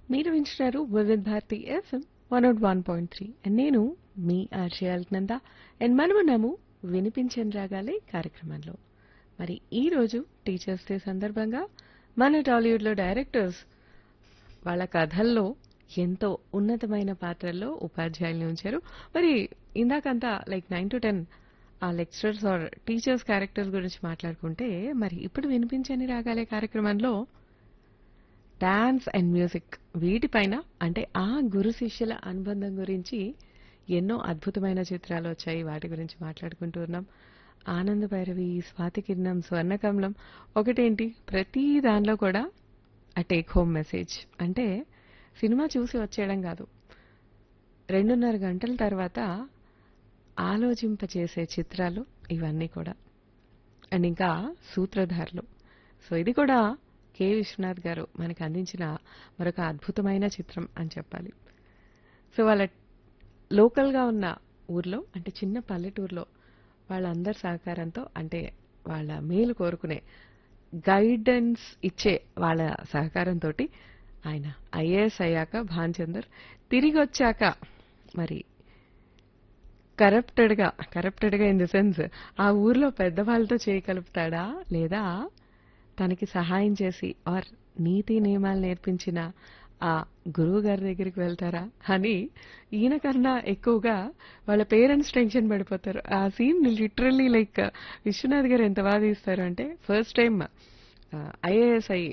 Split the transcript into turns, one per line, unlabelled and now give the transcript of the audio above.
మీరు వింటున్నారు Vividh Bharati FM one not one point three నేను మీ ఆర్జే అల్నంద అండ్ మనమున్నాము వినిపించని రాగాలే కార్యక్రమంలో మరి ఈ రోజు టీచర్స్ డే సందర్భంగా మన టాలీవుడ్లో డైరెక్టర్స్ వాళ్ళ కథల్లో ఎంతో ఉన్నతమైన పాత్రల్లో ఉపాధ్యాయుల్ని ఉంచారు మరి ఇందాకంతా like nine to ten uh lecturers or teachers characters గురించి మాట్లాడుకుంటే మరి ఇప్పుడు వినిపించని రాగాలే కార్యక్రమంలో డాన్స్ అండ్ మ్యూజిక్ వీటిపైన అంటే ఆ గురు శిష్యుల అనుబంధం గురించి ఎన్నో అద్భుతమైన చిత్రాలు వచ్చాయి వాటి గురించి మాట్లాడుకుంటూ ఉన్నాం ఆనంద భైరవి స్వాతి కిరణం స్వర్ణకమలం ఒకటేంటి ప్రతి దానిలో కూడా ఆ టేక్ హోమ్ మెసేజ్ అంటే సినిమా చూసి వచ్చేయడం కాదు రెండున్నర గంటల తర్వాత ఆలోచింపచేసే చిత్రాలు ఇవన్నీ కూడా అండ్ ఇంకా సూత్రధారులు సో ఇది కూడా కె విశ్వనాథ్ గారు మనకు అందించిన మరొక అద్భుతమైన చిత్రం అని చెప్పాలి సో వాళ్ళ లోకల్గా ఉన్న ఊర్లో అంటే చిన్న పల్లెటూరులో వాళ్ళందరి సహకారంతో అంటే వాళ్ళ మేలు కోరుకునే గైడెన్స్ ఇచ్చే వాళ్ళ సహకారంతో ఆయన ఐఏఎస్ అయ్యాక భాన్చందర్ తిరిగి వచ్చాక మరి కరప్టెడ్గా కరప్టెడ్గా ఇన్ ది సెన్స్ ఆ ఊర్లో పెద్దవాళ్ళతో చేయగలుగుతాడా లేదా తనకి సహాయం చేసి ఆర్ నీతి నియమాలు నేర్పించిన ఆ గురువు గారి దగ్గరికి వెళ్తారా అని ఈయన కన్నా ఎక్కువగా వాళ్ళ పేరెంట్స్ టెన్షన్ పడిపోతారు ఆ సీన్ లిటరల్లీ లైక్ విశ్వనాథ్ గారు ఎంత బాగా తీస్తారు అంటే ఫస్ట్ టైం ఐఏఎస్ అయ్యి